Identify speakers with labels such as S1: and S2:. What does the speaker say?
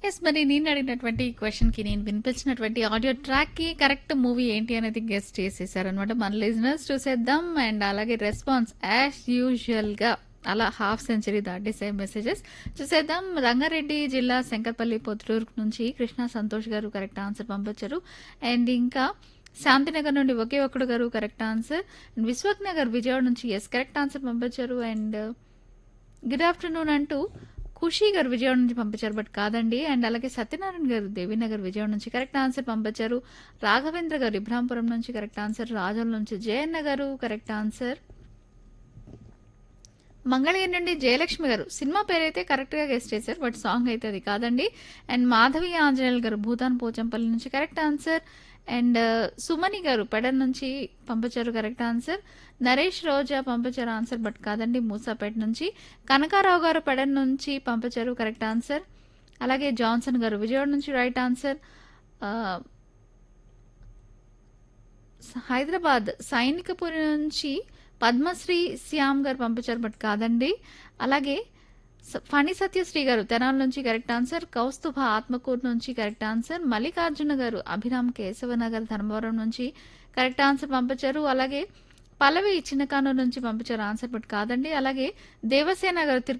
S1: yes మరి నేను అడిగినటువంటి క్వశ్చన్కి నేను వినిపించినటువంటి ఆడియో ట్రాక్కి కరెక్ట్ మూవీ ఏంటి అనేది గెస్ట్ చేసేసారనమాట మన లిజనర్స్ చూసేద్దాం అండ్ అలాగే రెస్పాన్స్ యాజ్ యూజువల్గా అలా హాఫ్ సెంచరీ దాటేసే మెసేజెస్ చూసేద్దాం రంగారెడ్డి జిల్లా శంకర్పల్లి పొద్దుటూరు నుంచి కృష్ణ సంతోష్ గారు కరెక్ట్ ఆన్సర్ పంపించారు అండ్ ఇంకా శాంతినగర్ నుండి ఒకే ఒక్కడు గారు correct answer and Vishwak Nagar Vijayawada నుంచి ఎస్ కరెక్ట్ ఆన్సర్ పంపించారు అండ్ గుడ్ ఆఫ్టర్నూన్ అంటూ ఖుషి గారు విజయవాడ నుంచి పంపించారు బట్ కాదండి అండ్ అలాగే సత్యనారాయణ గారు దేవీనగర్ విజయవాడ నుంచి కరెక్ట్ ఆన్సర్ పంపించారు రాఘవేంద్ర గారు ఇబ్రాంపురం నుంచి కరెక్ట్ ఆన్సర్ రాజుల నుంచి జయన్న గారు కరెక్ట్ ఆన్సర్ మంగళగిరి నుండి జయలక్ష్మి గారు సినిమా పేరైతే కరెక్ట్గా గెస్ట్ చేశారు బట్ సాంగ్ అయితే అది కాదండి అండ్ మాధవి ఆంజనేయులు గారు భూతాన్ పోచంపల్లి నుంచి కరెక్ట్ ఆన్సర్ అండ్ సుమని గారు పెడన్ నుంచి పంపించారు కరెక్ట్ ఆన్సర్ నరేష్ రోజా పంపించారు ఆన్సర్ బట్ కాదండి మూసాపేట నుంచి కనకారావు గారు పెడన్ నుంచి పంపించారు కరెక్ట్ ఆన్సర్ అలాగే జాన్సన్ గారు విజయవాడ నుంచి రైట్ ఆన్సర్ ఆ, హైదరాబాద్ సైనికపురి నుంచి పద్మశ్రీ శ్యామ్ గారు పంపించారు బట్ కాదండి అలాగే స- ఫణి సత్యశ్రీ గారు తెనాల నుంచి కరెక్ట్ ఆన్సర్ కౌస్తుభ ఆత్మకూరు నుంచి కరెక్ట్ ఆన్సర్ మల్లికార్జున గారు అభిరామ్ కేశవనగర్ ధర్మవరం నుంచి కరెక్ట్ ఆన్సర్ పంపించారు అలాగే పల్లవి చిన్నకానూరు నుంచి పంపించారు ఆన్సర్ బట్ కాదండి అలాగే దేవసేన గారు తిరుపతి